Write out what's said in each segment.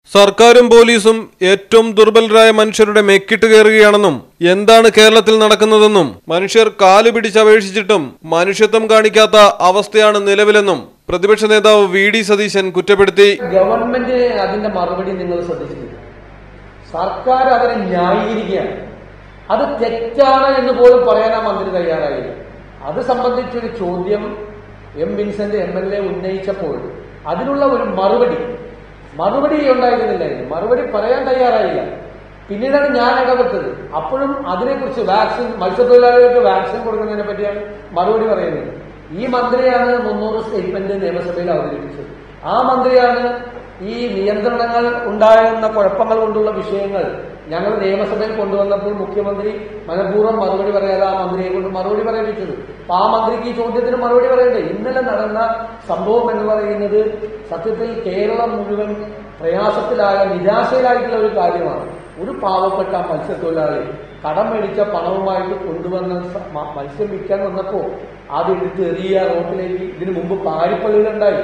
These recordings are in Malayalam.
സർക്കാരും പോലീസും ഏറ്റവും ദുർബലരായ മനുഷ്യരുടെ മെക്കിട്ട് കയറുകയാണെന്നും എന്താണ് കേരളത്തിൽ നടക്കുന്നതെന്നും മനുഷ്യർ കാല് പിടിച്ചപേക്ഷിച്ചിട്ടും മനുഷ്യത്വം കാണിക്കാത്ത അവസ്ഥയാണ് നിലവിലെന്നും പ്രതിപക്ഷ നേതാവ് വി ഡി സതീശൻ കുറ്റപ്പെടുത്തി ഗവൺമെന്റ് അതിന്റെ മറുപടി നിങ്ങൾ ശ്രദ്ധിച്ചിട്ടില്ല സർക്കാർ അതിനെ ന്യായീകരിക്കുകയാണ് അത് തെറ്റാണ് എന്ന് പോലും പറയാൻ ആ മന്ത്രി തയ്യാറായില്ല അത് സംബന്ധിച്ചൊരു ചോദ്യം M Vincent M L A ഉന്നയിച്ചപ്പോൾ അതിനുള്ള ഒരു മറുപടി മറുപടി ഉണ്ടായിരുന്നില്ലായിരുന്നു മറുപടി പറയാൻ തയ്യാറായില്ല പിന്നീടാണ് ഞാൻ ഇടപെട്ടത് അപ്പോഴും അതിനെക്കുറിച്ച് വാക്സിൻ മത്സ്യത്തൊഴിലാളികൾക്ക് വാക്സിൻ കൊടുക്കുന്നതിനെ പറ്റിയാണ് മറുപടി പറയുന്നത് ഈ മന്ത്രിയാണ് മുന്നൂറ് സ്റ്റേറ്റ്മെന്റ് നിയമസഭയിൽ അവതരിപ്പിച്ചത് ആ മന്ത്രിയാണ് ഈ നിയന്ത്രണങ്ങൾ ഉണ്ടാകുന്ന കുഴപ്പങ്ങൾ കൊണ്ടുള്ള വിഷയങ്ങൾ ഞങ്ങൾ നിയമസഭയിൽ കൊണ്ടുവന്നപ്പോൾ മുഖ്യമന്ത്രി മനഃപൂർവ്വം മറുപടി പറയാതെ ആ മന്ത്രിയെ കൊണ്ട് മറുപടി പറയിപ്പിച്ചത് അപ്പൊ ആ മന്ത്രിക്ക് ഈ ചോദ്യത്തിന് മറുപടി പറയണ്ടേ ഇന്നലെ നടന്ന സംഭവം എന്ന് പറയുന്നത് സത്യത്തിൽ കേരളം മുഴുവൻ പ്രയാസത്തിലായ നിരാശയിലായിട്ടുള്ള ഒരു കാര്യമാണ് ഒരു പാവപ്പെട്ട മത്സ്യത്തൊഴിലാളി കടം മേടിച്ച പണവുമായിട്ട് കൊണ്ടുവന്ന സ- മ- മത്സ്യം വിൽക്കാൻ വന്നപ്പോ അതെടുത്ത് എറിയ റോട്ടിലേക്ക് ഇതിനു മുമ്പ് പാരിപ്പള്ളിയിലുണ്ടായി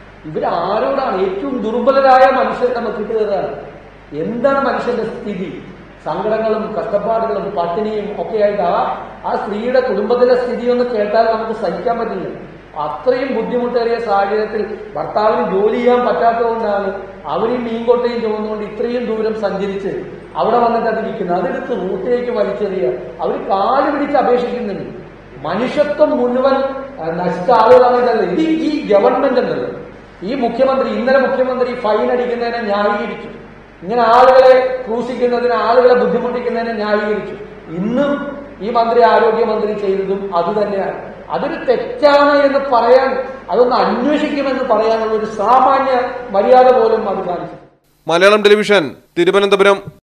ഇവരാരോടാണ് ഏറ്റവും ദുർബലരായ മനുഷ്യർ നമുക്ക് കയറുകയാണ് എന്താണ് മനുഷ്യന്റെ സ്ഥിതി സങ്കടങ്ങളും കഷ്ടപ്പാടുകളും പട്ടിണിയും ഒക്കെ ആയിട്ട് ആ ആ സ്ത്രീയുടെ കുടുംബത്തിലെ സ്ഥിതി ഒന്ന് കേട്ടാൽ നമുക്ക് സഹിക്കാൻ പറ്റില്ല അത്രയും ബുദ്ധിമുട്ടേറിയ സാഹചര്യത്തിൽ ഭർത്താവിന് ജോലി ചെയ്യാൻ പറ്റാത്തതുകൊണ്ടാണ് അവരും മീൻകൊട്ടയും ചുമന്നുകൊണ്ട് ഇത്രയും ദൂരം സഞ്ചരിച്ച് അവിടെ വന്നിട്ട് അത് ഇരിക്കുന്നത് അതെടുത്ത് റൂട്ടിലേക്ക് വലിച്ചെറിയുക അവർ കാല് പിടിച്ച് അപേക്ഷിക്കുന്നുണ്ട് മനുഷ്യത്വം മുഴുവൻ ആ, നശിച്ച ആളുകളാണ് ഇതല്ല ഇത് ഈ ഗവൺമെന്റ് ഉണ്ടല്ലോ ഈ മുഖ്യമന്ത്രി ഇന്നലെ മുഖ്യമന്ത്രി ഫൈൻ അടിക്കുന്നതിനെ ന്യായീകരിച്ചു ഇങ്ങനെ ആളുകളെ ക്രൂശിക്കുന്നതിന് ആളുകളെ ബുദ്ധിമുട്ടിക്കുന്നതിനെ ന്യായീകരിച്ചു ഇന്നും ഈ മന്ത്രി ആരോഗ്യമന്ത്രി ചെയ്തതും അതുതന്നെയാണ് അതൊരു തെറ്റാണ് എന്ന് പറയാൻ അതൊന്ന് അന്വേഷിക്കുമെന്ന് പറയാനുള്ള ഒരു സാമാന്യ മര്യാദ പോലും അത് കാണിച്ചു മലയാളം ടെലിവിഷൻ തിരുവനന്തപുരം